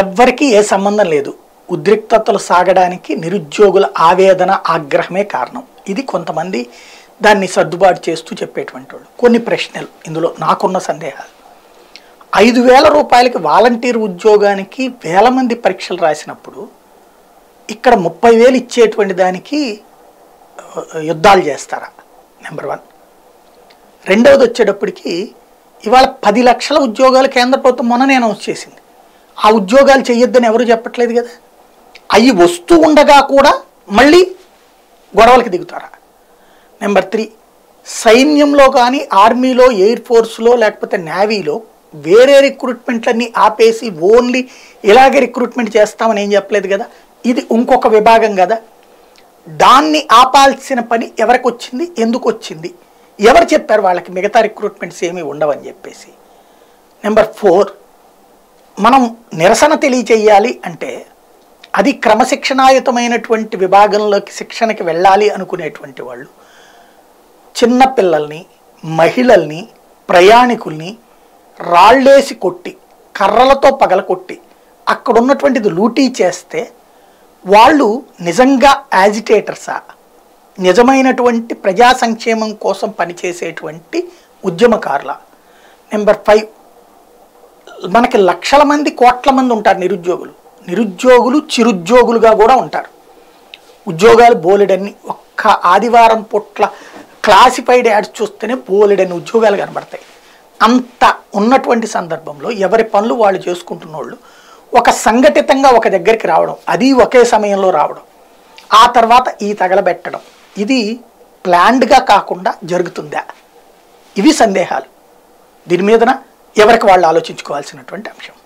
ఎవ్వరికీ ఏ సంబంధం లేదు ఉద్రిక్తతలు సాగడానికి నిరుద్యోగుల ఆవేదన ఆగ్రహమే కారణం ఇది కొంతమంది దాన్ని సర్దుబాటు చేస్తూ చెప్పేటువంటి వాళ్ళు కొన్ని ప్రశ్నలు ఇందులో నాకున్న సందేహాలు ఐదు వేల రూపాయలకి వాలంటీర్ ఉద్యోగానికి వేల మంది పరీక్షలు రాసినప్పుడు ఇక్కడ ముప్పై వేలు ఇచ్చేటువంటి దానికి ఆ, యుద్ధాలు చేస్తారా నెంబర్ వన్ రెండవది వచ్చేటప్పటికి ఇవాళ పది లక్షల ఉద్యోగాలు కేంద్ర ప్రభుత్వం మొన్ననే అనౌన్స్ చేసింది ఆ ఉద్యోగాలు చేయొద్దని ఎవరు చెప్పట్లేదు కదా అవి వస్తూ ఉండగా కూడా మళ్ళీ గొడవలకి దిగుతారా నెంబర్ త్రీ సైన్యంలో కానీ ఆర్మీలో ఎయిర్ ఫోర్స్లో లేకపోతే నేవీలో వేరే రిక్రూట్మెంట్లన్నీ ఆపేసి ఓన్లీ ఇలాగే రిక్రూట్మెంట్ చేస్తామని ఏం చెప్పలేదు కదా ఇది ఇంకొక విభాగం కదా దాన్ని ఆపాల్సిన పని ఎవరికి వచ్చింది ఎందుకు వచ్చింది ఎవరు చెప్పారు వాళ్ళకి మిగతా రిక్రూట్మెంట్స్ ఏమీ ఉండవని చెప్పేసి నెంబర్ ఫోర్ మనం నిరసన తెలియచేయాలి అంటే అది క్రమశిక్షణాయుతమైనటువంటి విభాగంలోకి శిక్షణకి వెళ్ళాలి అనుకునేటువంటి వాళ్ళు చిన్న పిల్లల్ని మహిళల్ని ప్రయాణికుల్ని రాళ్ళేసి కొట్టి కర్రలతో పగలకొట్టి అక్కడ ఉన్నటువంటిది లూటీ చేస్తే వాళ్ళు నిజంగా యాజిటేటర్సా నిజమైనటువంటి ప్రజా సంక్షేమం కోసం పనిచేసేటువంటి ఉద్యమకారుల నెంబర్ ఫైవ్ మనకి లక్షల మంది కోట్ల మంది ఉంటారు నిరుద్యోగులు నిరుద్యోగులు చిరుద్యోగులుగా కూడా ఉంటారు ఉద్యోగాలు బోలెడన్ని ఒక్క ఆదివారం పుట్ల క్లాసిఫైడ్ యాడ్స్ చూస్తేనే బోలెడన్ని ఉద్యోగాలు కనబడతాయి అంత ఉన్నటువంటి సందర్భంలో ఎవరి పనులు వాళ్ళు చేసుకుంటున్న వాళ్ళు ఒక సంఘటితంగా ఒక దగ్గరికి రావడం అది ఒకే సమయంలో రావడం ఆ తర్వాత ఈ తగలబెట్టడం ఇది ప్లాన్డ్గా కాకుండా జరుగుతుందా ఇవి సందేహాలు దీని మీదన ఎవరికి వాళ్ళు ఆలోచించుకోవాల్సినటువంటి అంశం